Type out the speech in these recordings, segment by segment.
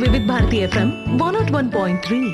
వివిధ Bharati FM one nought one point three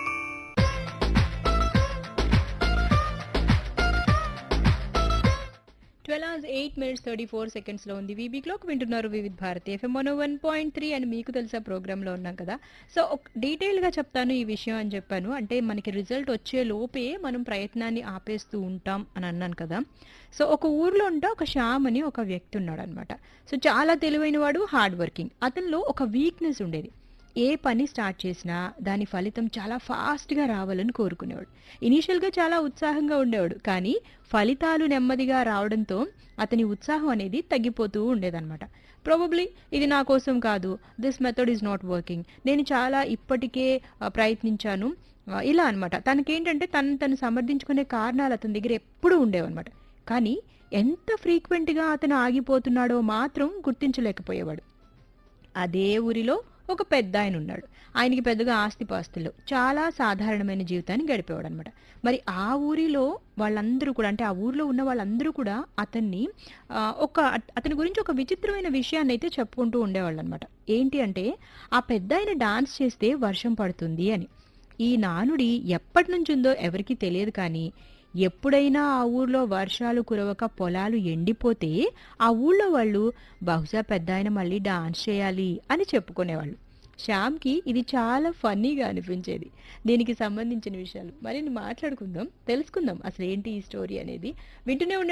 twelve hours eight minutes thirty four సెకండ్స్లో ఉంది VB clock వింటున్నారు Vividh Bharati FM one one point three అని మీకు తెలుసా ప్రోగ్రాంలో ఉన్నాం కదా సో ఒక- డీటెయిల్గా చెప్తాను ఈ విషయం అని చెప్పాను అంటే మనకి రిజల్ట్ వచ్చే లోపే మనం ప్రయత్నాన్ని ఆపేస్తూ ఉంటాం అని అన్నాను కదా సో ఒక ఊర్లో ఉంటే ఒక శ్యామ్ అని ఒక వ్యక్తి ఉన్నాడు అనమాట సో చాలా తెలివైన వాడు హార్డ్ వర్కింగ్ అతనిలో ఒక వీక్నెస్ ఉండేది ఏ పని స్టార్ట్ చేసినా దాని ఫలితం చాలా ఫాస్ట్గా రావాలని కోరుకునేవాడు ఇనీషియల్గా చాలా ఉత్సాహంగా ఉండేవాడు కానీ ఫలితాలు నెమ్మదిగా రావడంతో అతని ఉత్సాహం అనేది తగ్గిపోతూ ఉండేదన్నమాట ప్రాబబ్లీ ఇది నా కోసం కాదు this method is not working నేను చాలా ఇప్పటికే ఆ, ప్రయత్నించాను ఆ, ఇలా అనమాట తనకేంటంటే తను తను సమర్థించుకునే కారణాలు అతని దగ్గర ఎప్పుడూ ఉండేవన్నమాట కానీ ఎంత ఫ్రీక్వెంట్గా అతను ఆగిపోతున్నాడో మాత్రం గుర్తించలేకపోయేవాడు అదే ఊరిలో ఒక పెద్ద ఆయన ఉన్నాడు ఆయనకి పెద్దగా ఆస్తిపాస్తులు చాలా సాధారణమైన జీవితాన్ని గడిపేవాడు అనమాట మరి ఆ ఊరిలో వాళ్ళందరూ కూడా అంటే ఆ ఊరిలో ఉన్న వాళ్ళందరూ కూడా అతన్ని ఆ, ఒక అతని గురించి ఒక విచిత్రమైన విషయాన్ని అయితే చెప్పుకుంటూ ఉండేవాళ్ళు అనమాట ఏంటి అంటే ఆ పెద్ద ఆయన డాన్స్ చేస్తే వర్షం పడుతుంది అని ఈ నానుడి ఎప్పటి నుంచి ఉందో ఎవరికీ తెలియదు కానీ ఎప్పుడైనా ఆ ఊర్లో వర్షాలు కురవక పొలాలు ఎండిపోతే ఆ ఊళ్ళో వాళ్ళు బహుశా పెద్ద ఆయన మళ్ళీ డాన్స్ చేయాలి అని చెప్పుకునేవాళ్ళు శ్యామ్కి ఇది చాలా ఫన్నీగా అనిపించేది దీనికి సంబంధించిన విషయాలు మరి మాట్లాడుకుందాం తెలుసుకుందాం అసలు ఏంటి ఈ స్టోరీ అనేది వింటూనే ఉండండి